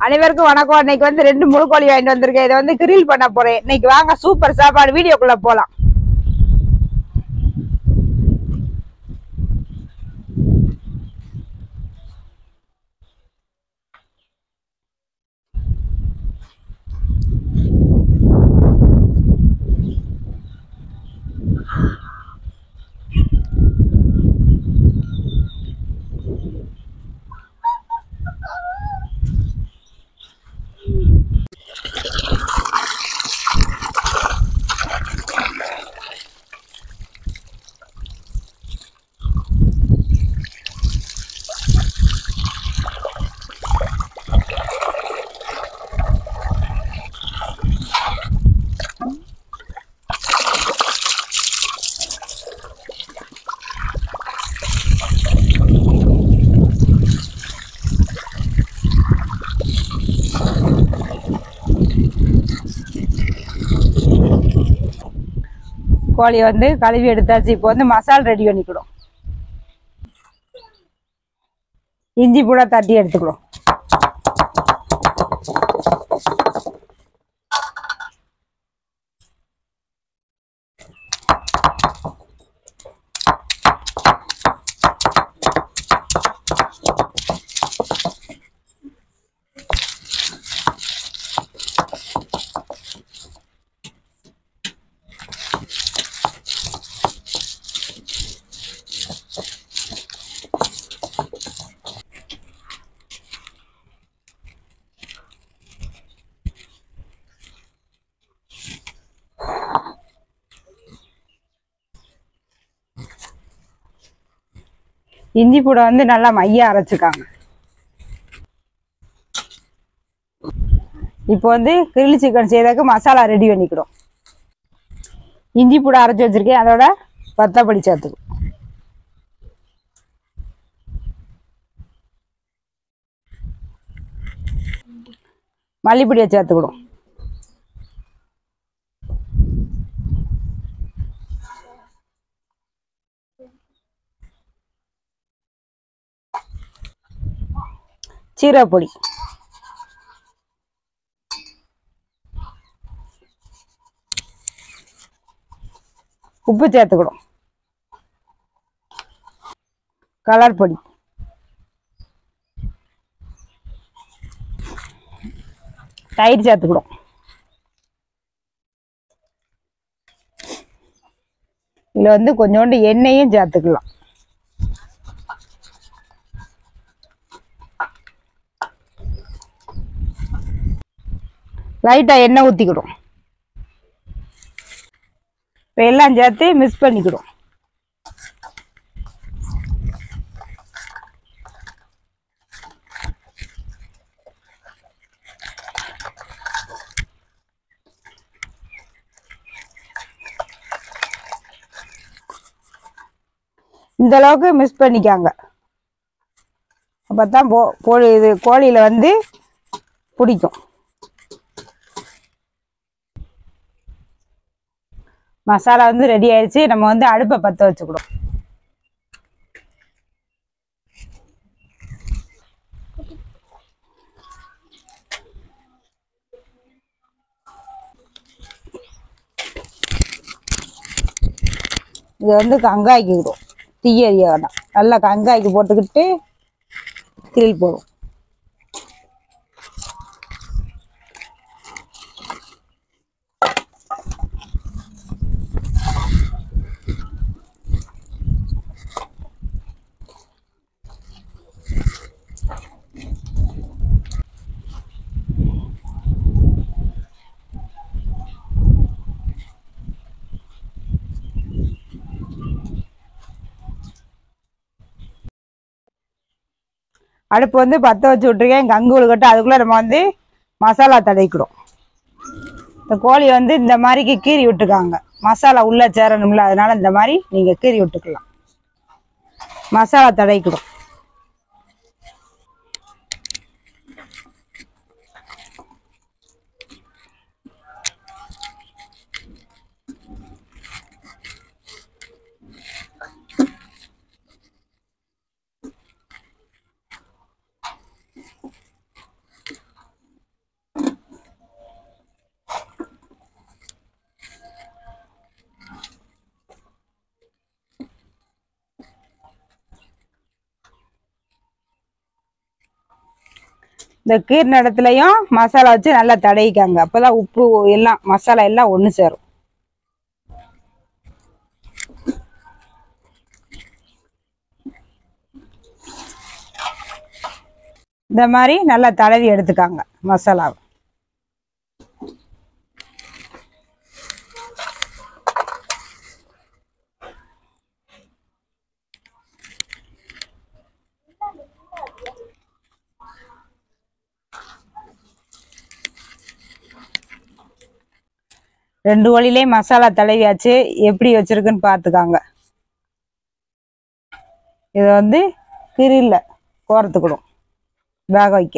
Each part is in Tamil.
அனைவருக்கும் வணக்கம் இன்னைக்கு வந்து ரெண்டு முழு கோழி வாங்கிட்டு வந்திருக்கேன் இதை வந்து கிரில் பண்ண போறேன் இன்னைக்கு வாங்க சூப்பர் சாப்பாடு வீடியோக்குள்ள போலாம் கோழி வந்து கழுவி எடுத்தாச்சு இப்போ வந்து மசால் ரெடி பண்ணிக்கிடும் இஞ்சி பூடா தட்டி எடுத்துக்கிறோம் இஞ்சி பூடை வந்து நல்லா மைய அரைச்சிருக்காங்க இப்போ வந்து கிரில் சிக்கன் செய்யறதுக்கு மசாலா ரெடி பண்ணிக்கிறோம் இஞ்சி பூடை அரைச்சி வச்சிருக்கேன் அதோட பத்தப்படி சேர்த்துக்கும் மல்லிப்பொடியை சேர்த்துக்கிடும் சீரகப்பொடி உப்பு சேர்த்துக்கணும் கலர் பொடி தயிர் சேர்த்துக்கணும் இதில் வந்து கொஞ்சோண்டு எண்ணெயும் சேர்த்துக்கலாம் லைட்டாக எண்ணெய் ஊற்றிக்கிடும் இப்போ எல்லாம் சேர்த்து மிக்ஸ் பண்ணிக்கிடும் இந்த அளவுக்கு மிக்ஸ் பண்ணிக்காங்க அப்போ தான் போ கோழி இது கோழியில் வந்து பிடிக்கும் மசாலா வந்து ரெடி ஆயிடுச்சு நம்ம வந்து அடுப்பை பற்ற வச்சுக்கிடும் இது வந்து கங்காய்க்கிடும் தீயறிய வேண்டாம் நல்லா கங்காய்க்கு போட்டுக்கிட்டு கிரில் போடும் அடுப்பு வந்து பற்ற வச்சு விட்ருக்கேன் கங்கு உழுக்கட்டு அதுக்குள்ளே நம்ம வந்து மசாலா தடவிக்கிறோம் இந்த கோழி வந்து இந்த மாதிரிக்கு கீறி விட்டுருக்காங்க மசாலா உள்ளே சேரணும்ல அதனால இந்த மாதிரி நீங்கள் கீறி விட்டுக்கலாம் மசாலா தடவிக்கிறோம் இந்த கீர் இடத்துலையும் மசாலா வச்சு நல்லா தடவிக்காங்க அப்பதான் உப்பு எல்லாம் மசாலா எல்லாம் ஒன்று சேரும் இந்த மாதிரி நல்லா தடவி எடுத்துக்காங்க மசாலாவை ரெண்டு வழியிலே மசாலா தடவியாச்சு எப்படி வச்சிருக்குன்னு பார்த்துக்காங்க இதை வந்து கிரில்ல கோரத்துக்கிடும் வேக வைக்க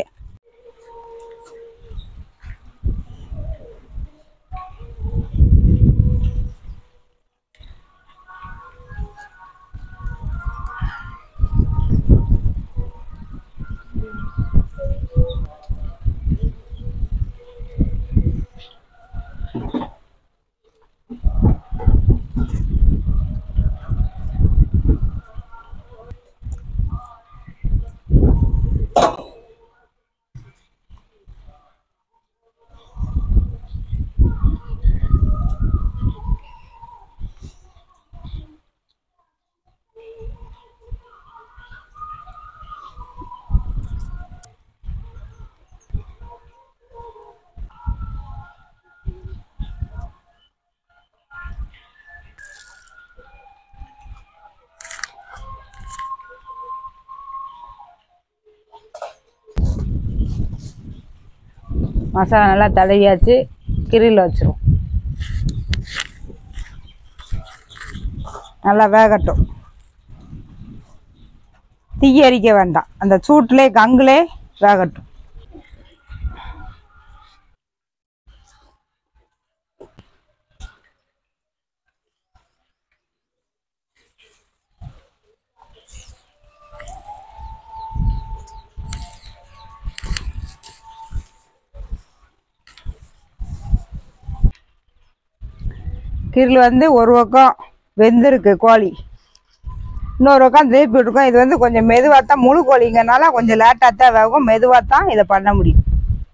மசாலா நல்லா தடவியாச்சு கிரியில் வச்சிரும் நல்லா வேகட்டும் தீ எரிக்க வேண்டாம் அந்த சூட்டிலே கங்குலே வேகட்டும் கிரில் வந்து ஒரு பக்கம் வெந்திருக்கு கோழி இன்னொரு பக்கம் திருப்பி விட்டுருக்கோம் இது வந்து கொஞ்சம் மெதுவாக தான் முழு கோழிங்கனால கொஞ்சம் லேட்டாக தான் வேகும் மெதுவாக தான் இதை பண்ண முடியும்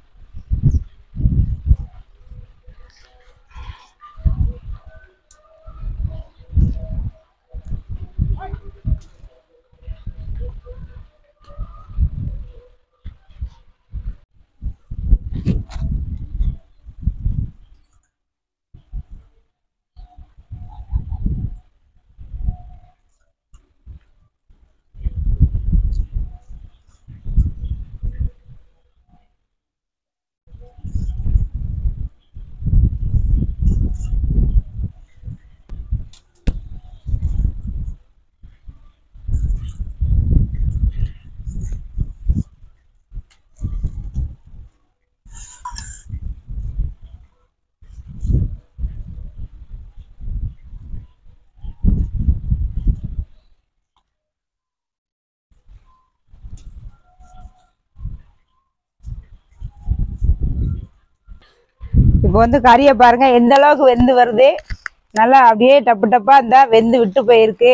இப்போ வந்து கறியை பாருங்க எந்த அளவுக்கு வெந்து வருது நல்லா அப்படியே டப்பு டப்பா இருந்தா வெந்து விட்டு போயிருக்கு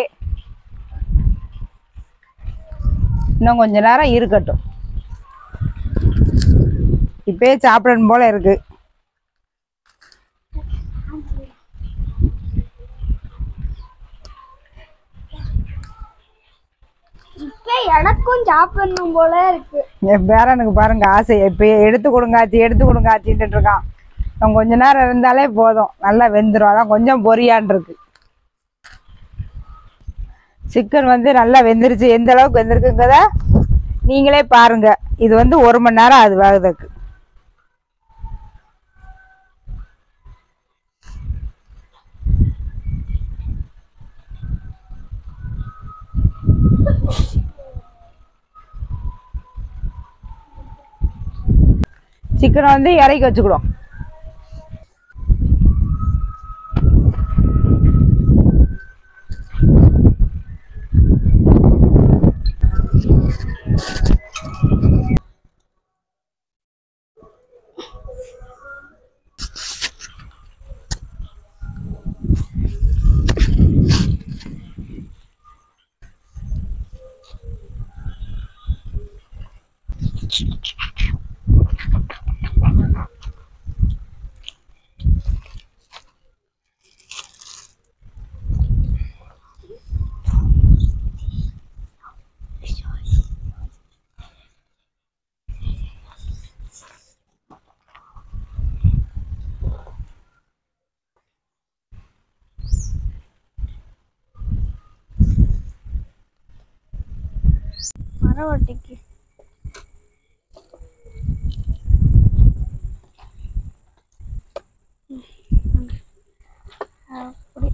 இன்னும் கொஞ்ச நேரம் இருக்கட்டும் இப்பயே சாப்பிடணும் போல இருக்கு இப்ப எனக்கும் சாப்பிடணும் போல இருக்கு என் பேரனுக்கு பாருங்க ஆசை இப்போ எடுத்து கொடுங்க ஆச்சி எடுத்து கொடுங்க ஆச்சின்ட்டு இருக்கான் அவன் கொஞ்ச நேரம் இருந்தாலே போதும் நல்லா வெந்துடும் அதான் கொஞ்சம் பொரியான் இருக்கு சிக்கன் வந்து நல்லா வெந்துருச்சு எந்த அளவுக்கு வெந்திருக்குங்கிறத நீங்களே பாருங்க இது வந்து ஒரு மணி நேரம் அது வேகுறதுக்கு சிக்கனை வந்து இறக்கி வச்சுக்கிடும் மரவட்டிக்கு அப்படி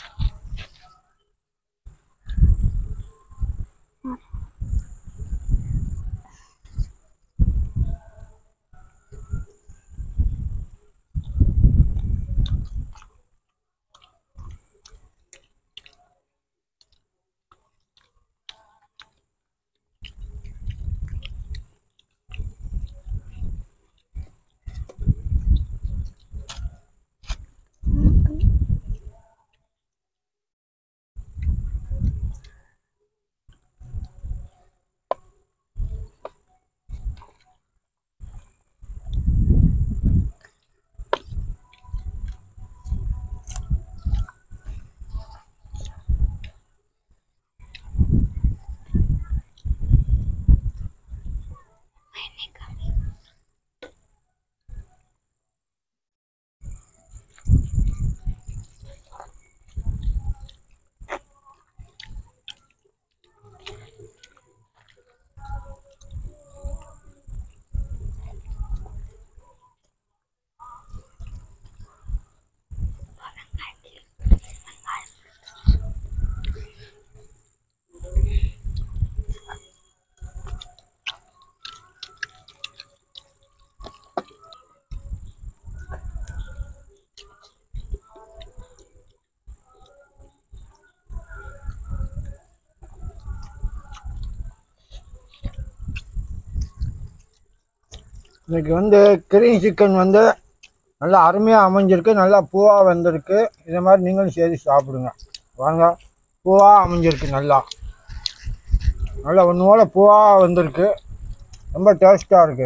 இன்னைக்கு வந்து கிரீன் சிக்கன் வந்து நல்லா அருமையாக அமைஞ்சிருக்கு நல்லா பூவாக வந்திருக்கு இதை மாதிரி நீங்களும் செய்து சாப்பிடுங்க வாங்க பூவாக அமைஞ்சிருக்கு நல்லா நல்லா ஒன்று போல பூவாக வந்திருக்கு ரொம்ப டேஸ்ட்டாக இருக்குது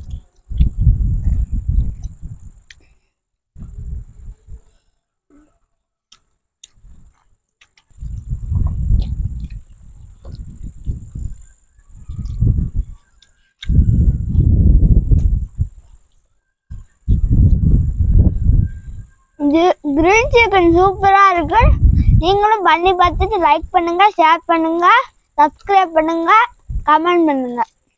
இது கிரில் சிக்கன் சூப்பரா இருக்கு நீங்களும் பண்ணி பார்த்துட்டு லைக் பண்ணுங்க ஷேர் பண்ணுங்க சப்ஸ்கிரைப் பண்ணுங்க கமெண்ட் பண்ணுங்க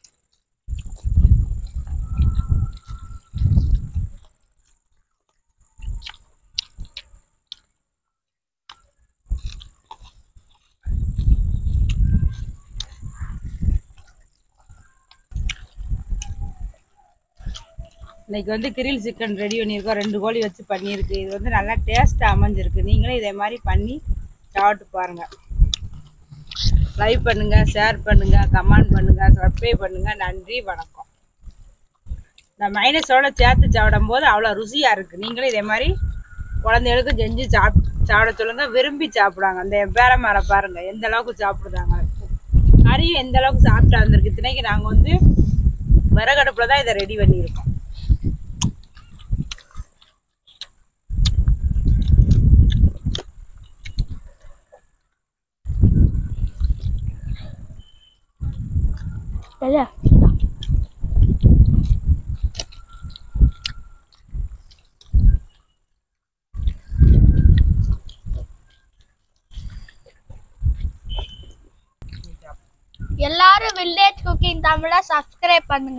இன்னைக்கு வந்து கிரில் சிக்கன் ரெடி பண்ணியிருக்கோம் ரெண்டு கோழி வச்சு பண்ணியிருக்கு இது வந்து நல்லா டேஸ்ட்டாக அமைஞ்சிருக்கு நீங்களும் இதே மாதிரி பண்ணி சாப்பிட்டு பாருங்க லைக் பண்ணுங்க ஷேர் பண்ணுங்க கமெண்ட் பண்ணுங்க சப்ஸ்கிரைப் பண்ணுங்க நன்றி வணக்கம் இந்த மைனஸோட சேர்த்து சாப்பிடும் போது அவ்வளோ ருசியாக இருக்குது நீங்களும் இதே மாதிரி குழந்தைகளுக்கும் செஞ்சு சாப் சாப்பிட சொல்லுங்க விரும்பி சாப்பிடுவாங்க அந்த பேர மரம் பாருங்க எந்த அளவுக்கு சாப்பிடுதாங்க கறியும் எந்த அளவுக்கு சாப்பிட்டா வந்திருக்கு இத்தனைக்கு நாங்கள் வந்து விறகடுப்புல தான் இதை ரெடி பண்ணியிருக்கோம் சரியா எல்லாரும் வில்லேஜ் குக்கிங் தமிழை சப்ஸ்கிரைப் பண்ணுங்க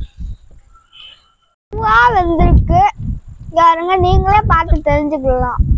வந்திருக்கு பாருங்க நீங்களே பார்த்து தெரிஞ்சுக்கலாம்